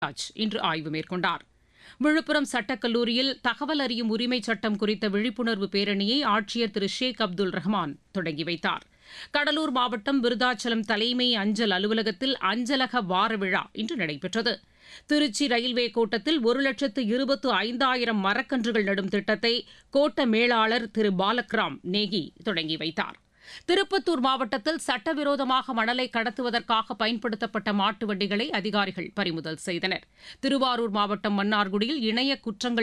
ராஜ் இன்று ஆய்வு மேற்கொண்டார் விழுப்புரம் சட்டக்கல்லூரியில் தகவல் அறியும் உரிமைச் சட்டம் குறித்த விழிப்புணர்வு பேரணியை ஆட்சியர் திரு ஷேக் அப்துல் ரஹ்மான் தொடங்கி வைத்தார் கடலூர் மாவட்டம் விருதாச்சலம் தலைமை அஞ்சல் அலுவலகத்தில் அஞ்சலக வார விழா இன்று நடைபெற்றது திருச்சி ரயில்வே கோட்டத்தில் ஒரு லட்சத்து இருபத்து ஐந்தாயிரம் மரக்கன்றுகள் நடும் திட்டத்தை கோட்ட மேலாளர் திரு பாலக்ராம் நேகி தொடங்கி வைத்தார் திருப்பத்தூர் மாவட்டத்தில் சட்டவிரோதமாக மணலை கடத்துவதற்காக பயன்படுத்தப்பட்ட மாட்டு வண்டிகளை அதிகாரிகள் பறிமுதல் செய்தனர் திருவாரூர் மாவட்டம் மன்னார்குடியில் இணைய குற்றங்கள்